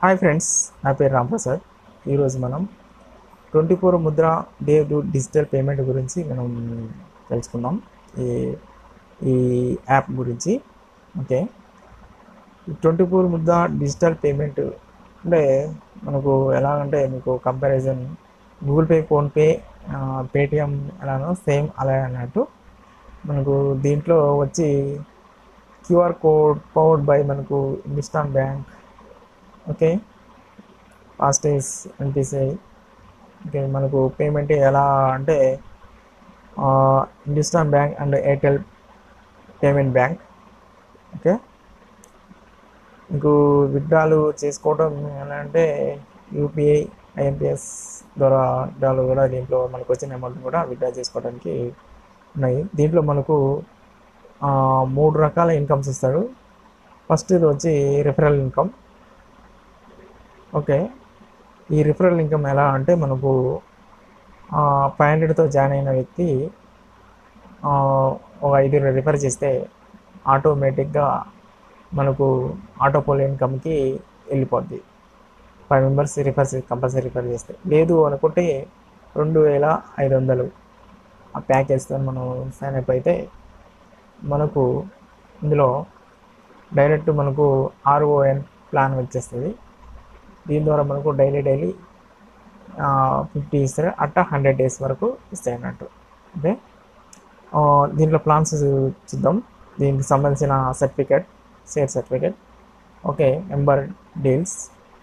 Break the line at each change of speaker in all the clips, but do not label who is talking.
hi friends నా పేరు రాంప్రసాద్ ఈరోజు మనం twenty four Mudra day to digital payment గురించి మనం తెలుసుకుందాం ఈ ఈ యాప్ గురించి okay twenty four Mudra digital payment అంటే మనకు ఎలాగంటే మీకు comparison Google Pay PhonePe Paytm ఎలానో సేమ్ అలా అన్నట్టు మనకు దీంట్లో వచ్చి క్యూఆర్ కోడ్ పవర్డ్ బై మనకు హిందుస్థాన్ బ్యాంక్ ఓకే ఫాస్టేజ్ ఎన్పిసిఐ ఓకే మనకు పేమెంట్ ఎలా అంటే Hindustan bank and Airtel payment bank okay మీకు విత్డ్రాలు చేసుకోవడం ఎలా అంటే యూపీఐ ఐఎంపిఎస్ ద్వారా విత్డ్రాలు కూడా దీంట్లో మనకు వచ్చిన అమౌంట్ కూడా విత్డ్రా చేసుకోవడానికి ఉన్నాయి దీంట్లో మనకు ఆ, మూడు రకాల ఇన్కమ్స్ ఇస్తాడు ఫస్ట్ ఇది వచ్చి రిఫరల్ ఇన్కమ్ ఓకే ఈ రిఫరల్ ఇన్కమ్ ఎలా అంటే మనకు ఫైవ్ హండ్రెడ్తో జాయిన్ అయిన వ్యక్తి ఆ, ఒక ఐదుగురు రిఫర్ చేస్తే ఆటోమేటిక్గా మనకు ఆటోపోల్ ఇన్కమ్కి వెళ్ళిపోద్ది five members refer compulsory refer చేస్తే లేదు అనుకుంటే రెండు వేల ఐదు వందలు ఆ ప్యాకేజ్తో మనం సైన్ అప్ అయితే మనకు ఇందులో డైరెక్ట్ మనకు ఆర్ఓఎన్ ప్లాన్ వచ్చేస్తుంది దీని ద్వారా మనకు డైలీ డైలీ ఫిఫ్టీ ఇస్తారు అట్ట హండ్రెడ్ డేస్ వరకు ఇస్తాయి అన్నట్టు ఓకే ఆ, దీంట్లో ప్లాన్స్ చూద్దాం దీనికి సంబంధించిన certificate share certificate okay member deals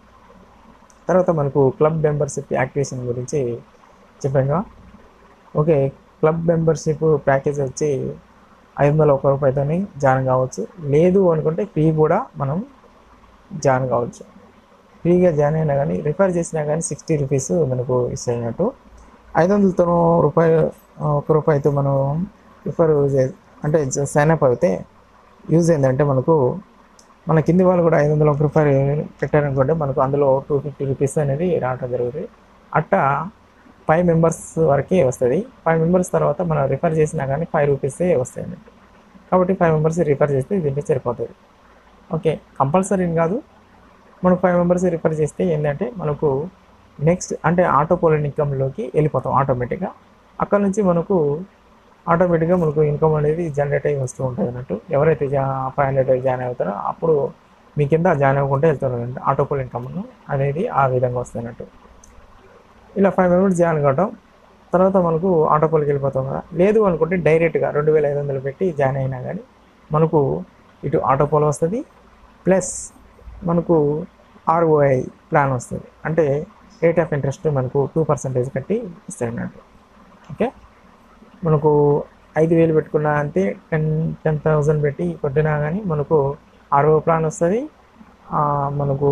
తర్వాత మనకు క్లబ్ మెంబర్షిప్ యాక్టివేషన్ గురించి చెప్పాను ఓకే క్లబ్ మెంబర్షిప్ ప్యాకేజ్ వచ్చి ఐదు వందల ఒక రూపాయతో జాయిన్ కావచ్చు లేదు అనుకుంటే ఫ్రీ కూడా మనం జాయిన్ కావచ్చు ఫ్రీగా జాయిన్ అయినా కానీ రిఫర్ చేసినా కానీ సిక్స్టీ రూపీస్ మనకు ఇస్తున్నట్టు ఐదు వందలతో రూపాయి ఒక రూపాయితో మనం రిఫర్ చే- అంటే సైన్ అప్ అయితే యూజ్ ఏంటంటే మనకు మన కింది వాళ్ళు కూడా ఐదు వందల ఒక రూపాయలు పెట్టారనుకుంటే మనకు అందులో టూ ఫిఫ్టీ రూపీస్ అనేది రావడం జరుగుతుంది అట్టా ఫైవ్ మెంబర్స్ వరకే వస్తుంది ఫైవ్ మెంబర్స్ తర్వాత మనం రిఫర్ చేసినా కానీ ఫైవ్ రూపీసే వస్తాయి అన్నట్టు కాబట్టి ఫైవ్ మెంబర్స్ రిఫర్ చేస్తే దీంట్లో సరిపోతుంది ఓకే కంపల్సరీ కాదు మనం ఫైవ్ మెంబర్స్ రిఫర్ చేస్తే ఏంటంటే మనకు నెక్స్ట్ అంటే ఆటో పోలింగ్ ఇన్కమ్లోకి వెళ్ళిపోతాం ఆటోమేటిక్గా అక్కడ నుంచి మనకు ఆటోమేటిక్గా మనకు ఇన్కమ్ అనేది జనరేట్ అయ్యి వస్తూ ఉంటుంది అన్నట్టు ఎవరైతే జా ఫైవ్ హండ్రెడ్ జాయిన్ అవుతారో అప్పుడు మీ కింద జాయిన్ అవ్వకుంటే వెళ్తారు అన్నట్టు ఆటో పోల్ ఇన్కమ్ అనేది ఆ విధంగా వస్తుంది అన్నట్టు ఇలా ఫైవ్ మెంబర్స్ జాయిన్ కావటం తర్వాత మనకు ఆటో పోల్కి వెళ్ళిపోతాం కదా లేదు అనుకుంటే డైరెక్ట్గా రెండు వేల ఐదు వందలు పెట్టి జాయిన్ అయినా కానీ మనకు ఇటు ఆటో పోల్ వస్తుంది ప్లస్ మనకు ఆర్ఓఐ ప్లాన్ వస్తుంది అంటే రేట్ ఆఫ్ ఇంట్రెస్ట్ మనకు టూ పర్సెంటేజ్ కట్టి ఇస్తాయి అన్నట్టు ఓకే మనకు ఐదు వేలు పెట్టుకున్నా అంతే టెన్ టెన్ థౌజండ్ పెట్టి కొట్టినా కానీ మనకు ఆర్ఓ ప్లాన్ వస్తుంది ఆ, మనకు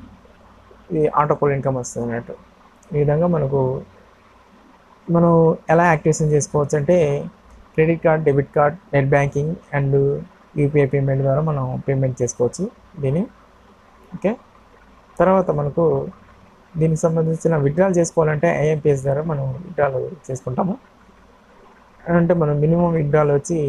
ఈ ఆటో పోల్ ఇన్కమ్ వస్తుంది అన్నట్టు ఈ విధంగా మనకు మనం ఎలా యాక్టివేషన్ చేసుకోవచ్చు అంటే credit card debit card net banking and UPI payment ద్వారా మనం పేమెంట్ చేసుకోవచ్చు దీన్ని ఓకే తర్వాత మనకు దీనికి సంబంధించిన విత్డ్రాల్ చేసుకోవాలంటే ఐఎంపిఎస్ ద్వారా మనం విత్డ్రాల్ చేసుకుంటాము అంటే మనం మినిమం విత్డ్రాల్ వచ్చి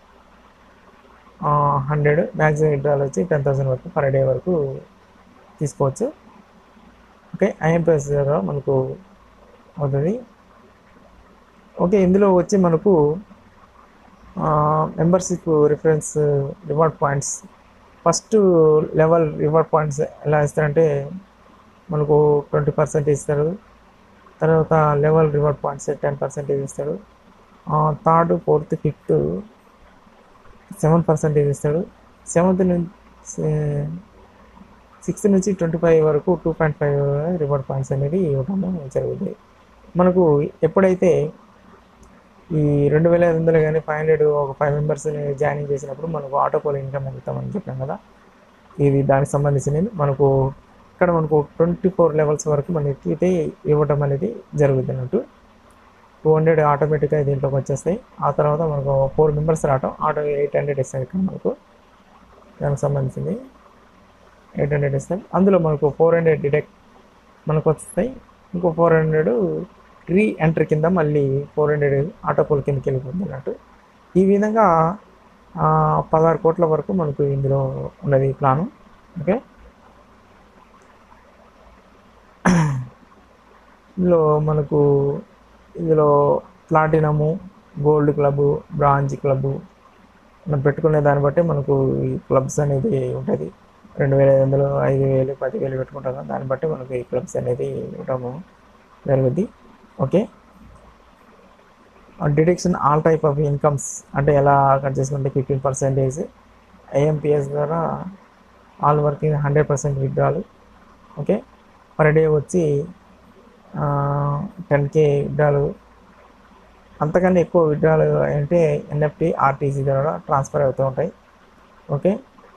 హండ్రెడ్ మ్యాక్సిమం విత్డ్రాల్ వచ్చి టెన్ థౌసండ్ వరకు పర్ డే వరకు తీసుకోవచ్చు ఓకే ఐఎంపిఎస్ ద్వారా మనకు అవుతుంది ఓకే ఇందులో వచ్చి మనకు membership reference reward points first level reward points ఎలా ఇస్తారంటే మనకు ట్వంటీ పర్సెంట్ ఇస్తారు తర్వాత level reward points ten percentage ఇస్తాడు third fourth fifth seven percentage ఇస్తాడు సెవెంత్ నుంచి సిక్స్త్ నుంచి ట్వంటీ ఫైవ్ వరకు two point five reward points అనేది ఇవ్వడం జరుగుతుంది మనకు ఎప్పుడైతే ఈ రెండు వేల ఐదు వందలు కానీ ఫైవ్ హండ్రెడ్ ఒక ఫైవ్ మెంబర్స్ని జాయినింగ్ చేసినప్పుడు మనకు ఆటో పోల్ ఇన్కమ్ వెళ్తామని చెప్పాం కదా ఇది దానికి సంబంధించినది మనకు ఇక్కడ మనకు ట్వంటీ ఫోర్ లెవెల్స్ వరకు మనకి అయితే ఇవ్వటం అనేది జరుగుతుంది అన్నట్టు టూ హండ్రెడ్ ఆటోమేటిక్గా దీంట్లోకి వచ్చేస్తాయి ఆ తర్వాత మనకు ఫోర్ మెంబర్స్ రావటం ఆటో ఎయిట్ హండ్రెడ్ ఇస్తారు ఇక్కడ మనకు దానికి సంబంధించింది ఎయిట్ హండ్రెడ్ ఇస్తారు అందులో మనకు ఫోర్ హండ్రెడ్ డిడక్ట్ మనకు వస్తాయి ఇంకో ఫోర్ హండ్రెడ్ రీ ఎంటర్ కింద మళ్ళీ ఫోర్ హండ్రెడ్ ఆటో పోల్ కిందకి వెళ్ళిపోతుంది అన్నట్టు ఈ విధంగా ఆ, పదహారు కోట్ల వరకు మనకు ఇందులో ఉన్నది ప్లాను ఓకే ఇందులో మనకు ఇందులో platinum gold club bronze club మనం పెట్టుకునే దాన్ని బట్టి మనకు ఈ క్లబ్స్ అనేది ఉంటుంది రెండు వేల ఐదు వందలు ఐదు వేలు పదివేలు పెట్టుకుంటాం కదా దాన్ని బట్టి మనకు ఈ క్లబ్స్ అనేది ఇవ్వడము జరుగుద్ది okay deduction all type of incomes అంటే ఎలా కట్ చేసుకుంటే ఫిఫ్టీన్ పర్సెంటేజ్ ఐఎంపిఎస్ ద్వారా all working hundred percent withdrawal okay per day వచ్చి టెన్ కే విత్డ్రాలు అంతకన్నా ఎక్కువ విత్డ్రాలు అంటే ఎన్ఎఫ్టీ ఆర్టీసీ ద్వారా ట్రాన్స్ఫర్ అవుతూ ఉంటాయి okay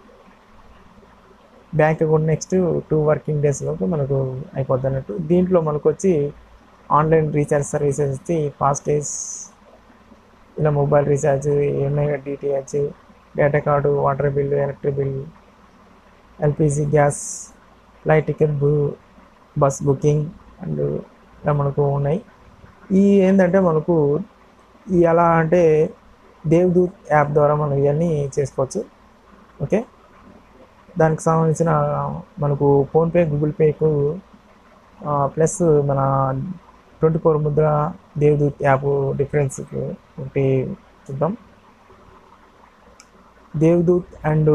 bank account next two working డేస్లోకి మనకు అయిపోద్ది అన్నట్టు దీంట్లో మనకు వచ్చి ఆన్లైన్ రీఛార్జ్ సర్వీసెస్ వచ్చి ఫాస్టేజ్ ఇలా మొబైల్ రీఛార్జ్ ఎంఐ DTH data card water bill electric bill LPG gas flight ticket బు బస్ బుకింగ్ అండ్ ఇలా మనకు ఉన్నాయి ఈ ఏంటంటే మనకు ఈ ఎలా అంటే దేవ్దూత్ యాప్ ద్వారా మనం ఇవన్నీ చేసుకోవచ్చు ఓకే దానికి సంబంధించిన మనకు ఫోన్పే గూగుల్ పేకు ప్లస్ మన twenty four Mudra Devdoot app difference ఒకటి చూద్దాం దేవదూత్ అండ్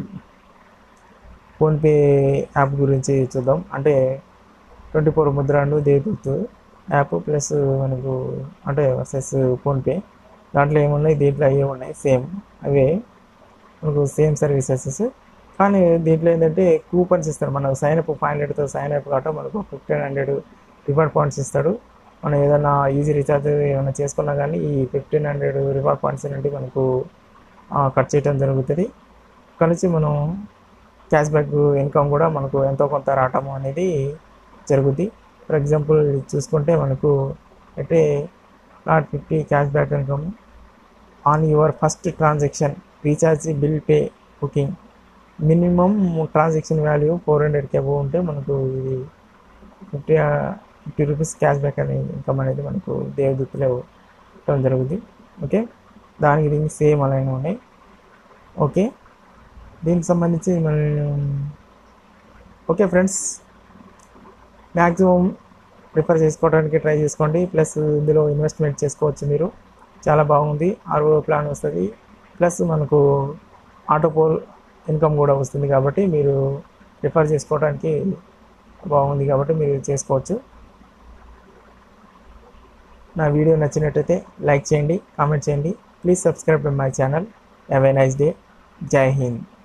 ఫోన్పే యాప్ గురించి చూద్దాం అంటే twenty four Mudra and Devdoot app plus మనకు అంటే వర్సెస్ ఫోన్పే దాంట్లో ఏమున్నాయి దీంట్లో అవి ఉన్నాయి సేమ్ అవే మనకు సేమ్ సర్వీసెస్ కానీ దీంట్లో ఏంటంటే కూపన్స్ ఇస్తారు మనకు సైన్ అప్ ఫైవ్ హండ్రెడ్తో సైన్ అప్ కాబట్టి మనకు ఫిఫ్టీన్ హండ్రెడ్ రివార్డ్ పాయింట్స్ ఇస్తాడు మనం ఏదైనా ఈజీ రీఛార్జ్ ఏమైనా చేసుకున్నా కానీ ఈ ఫిఫ్టీన్ హండ్రెడ్ రివార్డ్ పాయింట్స్ అనేవి మనకు కట్ చేయడం జరుగుతుంది ఇక్కడ నుంచి మనం క్యాష్ బ్యాక్ ఇన్కమ్ కూడా మనకు ఎంతో కొంత రావటం అనేది జరుగుద్ది ఫర్ ఎగ్జాంపుల్ చూసుకుంటే మనకు అయితే not fifty cash back income on your first transaction recharge bill pay booking minimum transaction value four హండ్రెడ్కి అబవ్ ఉంటే మనకు ఇది fifty fifty rupees cash back అనే ఇన్కమ్ అనేది మనకు దేవదూతలో ఇవ్వడం జరుగుతుంది ఓకే దానికి దీనికి సేమ్ అలానే ఉన్నాయి ఓకే దీనికి సంబంధించి మనం ఓకే ఫ్రెండ్స్ మ్యాక్సిమం ప్రిఫర్ చేసుకోవడానికి ట్రై చేసుకోండి ప్లస్ ఇందులో ఇన్వెస్ట్మెంట్ చేసుకోవచ్చు మీరు చాలా బాగుంది ఆర్ఓ ప్లాన్ వస్తుంది ప్లస్ మనకు ఆటోపోల్ ఇన్కమ్ కూడా వస్తుంది కాబట్టి మీరు ప్రిఫర్ చేసుకోవడానికి బాగుంది కాబట్టి మీరు చేసుకోవచ్చు నా వీడియో నచ్చినట్టయితే లైక్ చేయండి కామెంట్ చేయండి please subscribe to my channel have a nice day Jai Hind